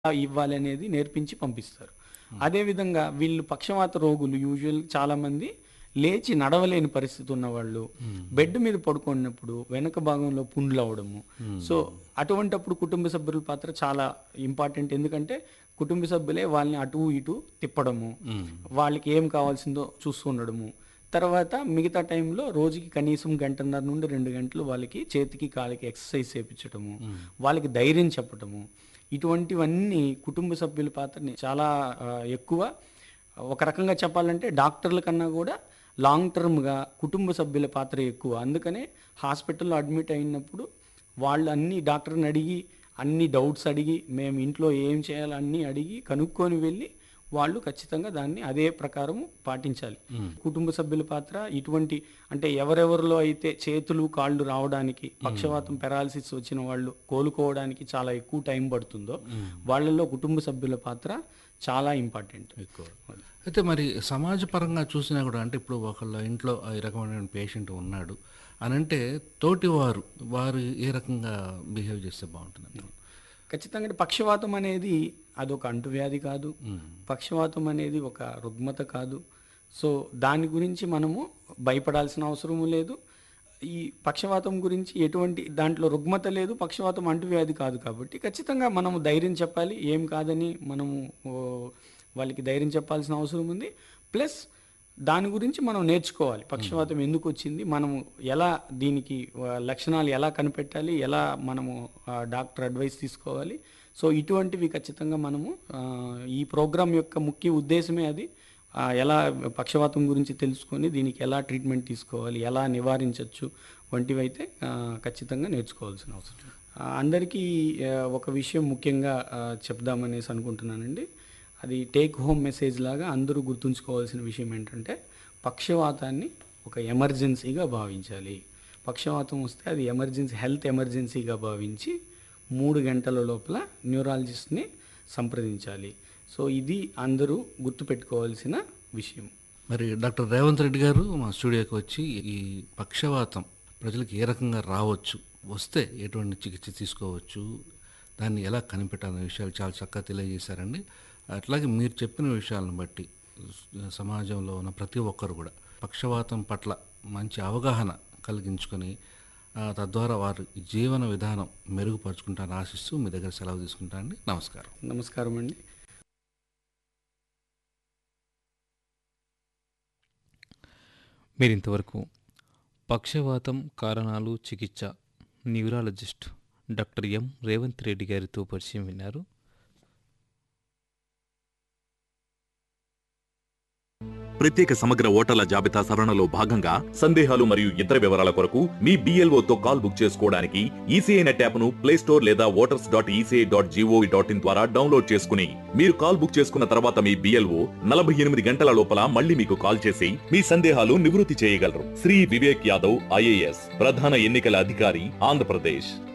ఇవ్వాలి అనేది నేర్పించి పంపిస్తారు అదేవిధంగా వీళ్ళు పక్షవాత రోగులు యూజువల్ చాలా మంది లేచి నడవలేని పరిస్థితి ఉన్న వాళ్ళు బెడ్ మీద పడుకున్నప్పుడు వెనక భాగంలో పుండ్లు అవడము సో అటువంటప్పుడు కుటుంబ సభ్యుల పాత్ర చాలా ఇంపార్టెంట్ ఎందుకంటే కుటుంబ సభ్యులే వాళ్ళని అటు ఇటు తిప్పడము వాళ్ళకి ఏం కావాల్సిందో చూస్తుండడము తర్వాత మిగతా టైంలో రోజుకి కనీసం గంటన్నర నుండి రెండు గంటలు వాళ్ళకి చేతికి కాలికి ఎక్సర్సైజ్ చేయించడము వాళ్ళకి ధైర్యం చెప్పడము ఇటువంటివన్నీ కుటుంబ సభ్యుల పాత్రని చాలా ఆ, ఎక్కువ ఒక రకంగా చెప్పాలంటే డాక్టర్ల కన్నా కూడా లాంగ్ టర్మ్గా కుటుంబ సభ్యుల పాత్ర ఎక్కువ అందుకనే హాస్పిటల్లో అడ్మిట్ అయినప్పుడు వాళ్ళు అన్ని డాక్టర్ని అడిగి అన్ని డౌట్స్ అడిగి మేము ఇంట్లో ఏం చేయాలో అన్నీ అడిగి కనుక్కొని వెళ్ళి వాళ్ళు ఖచ్చితంగా దాన్ని అదే ప్రకారం పాటించాలి కుటుంబ సభ్యుల పాత్ర ఇటువంటి అంటే ఎవరెవరిలో అయితే చేతులు కాళ్ళు రావడానికి పక్షవాతం పెరాలసిస్ వచ్చిన వాళ్ళు కోలుకోవడానికి చాలా ఎక్కువ టైం పడుతుందో వాళ్ళలో కుటుంబ సభ్యుల పాత్ర చాలా ఇంపార్టెంట్ ఎక్కువ అయితే మరి సమాజపరంగా చూసినా కూడా అంటే ఇప్పుడు ఒకళ్ళ ఇంట్లో ఈ రకమైన పేషెంట్ ఉన్నాడు అని అంటే తోటివారు వారు ఏ రకంగా బిహేవ్ చేస్తే బాగుంటుంది ఖచ్చితంగా పక్షవాతం అనేది అదొక అంటువ్యాధి కాదు పక్షవాతం అనేది ఒక రుగ్మత కాదు సో దాని గురించి మనము భయపడాల్సిన అవసరము లేదు ఈ పక్షవాతం గురించి ఎటువంటి దాంట్లో రుగ్మత లేదు పక్షవాతం అంటువ్యాధి కాదు కాబట్టి ఖచ్చితంగా మనము ధైర్యం చెప్పాలి ఏం కాదని మనము ఓ, వాళ్ళకి ధైర్యం చెప్పాల్సిన అవసరం ఉంది ప్లస్ దాని గురించి మనం నేర్చుకోవాలి పక్షవాతం ఎందుకు వచ్చింది మనము ఎలా దీనికి ఆ, లక్షణాలు ఎలా కనిపెట్టాలి ఎలా మనము ఆ, డాక్టర్ అడ్వైస్ తీసుకోవాలి సో ఇటువంటివి ఖచ్చితంగా మనము ఆ, ఈ ప్రోగ్రాం యొక్క ముఖ్య ఉద్దేశమే అది ఆ, ఎలా పక్షవాతం గురించి తెలుసుకొని దీనికి ఎలా ట్రీట్మెంట్ తీసుకోవాలి ఎలా నివారించవచ్చు వంటివి అయితే ఆ, ఖచ్చితంగా నేర్చుకోవాల్సిన అవసరం ఆ, అందరికీ ఆ, ఒక విషయం ముఖ్యంగా ఆ, చెప్దామనేసి అనుకుంటున్నానండి అది టేక్ హోమ్ మెసేజ్ లాగా అందరూ గుర్తుంచుకోవాల్సిన విషయం ఏంటంటే పక్షవాతాన్ని ఒక ఎమర్జెన్సీగా భావించాలి పక్షవాతం వస్తే అది ఎమర్జెన్సీ హెల్త్ ఎమర్జెన్సీగా భావించి మూడు గంటల లోపల న్యూరాలజిస్ట్ని సంప్రదించాలి సో ఇది అందరూ గుర్తుపెట్టుకోవాల్సిన విషయం మరి డాక్టర్ రేవంత్ రెడ్డి గారు మా స్టూడియోకి వచ్చి ఈ పక్షవాతం ప్రజలకు ఏ రకంగా రావచ్చు వస్తే ఎటువంటి చికిత్స తీసుకోవచ్చు దాన్ని ఎలా కనిపెట్టాలనే విషయాలు చాలా చక్కగా తెలియజేశారండి అట్లాగే మీరు చెప్పిన విషయాలను బట్టి సమాజంలో ఉన్న ప్రతి ఒక్కరు కూడా పక్షవాతం పట్ల మంచి అవగాహన కలిగించుకొని ఆ, తద్వారా వారి జీవన విధానం మెరుగుపరుచుకుంటారని ఆశిస్తూ మీ దగ్గర సెలవు తీసుకుంటానండి నమస్కారం నమస్కారం అండి మీరింతవరకు పక్షవాతం కారణాలు చికిత్స neurologist doctor M Revanth Reddy గారితో పరిచయం విన్నారు ప్రత్యేక సమగ్ర ఓటర్ల జాబితా సవరణలో భాగంగా సందేహాలు మరియు ఇతర వివరాల కొరకు మీ BLO తో కాల్ బుక్ చేసుకోవడానికి ఈసీఐ నెట్ యాప్ ను ప్లే స్టోర్ లేదా voters dot ECI dot gov dot in ద్వారా డౌన్లోడ్ చేసుకుని మీరు కాల్ బుక్ చేసుకున్న తర్వాత మీ బిఎల్ఓ నలభై ఎనిమిది గంటల లోపల మళ్ళీ మీకు కాల్ చేసి మీ సందేహాలు నివృత్తి చేయగలరు శ్రీ వివేక్ యాదవ్ ఐఏఎస్ ప్రధాన ఎన్నికల అధికారి ఆంధ్రప్రదేశ్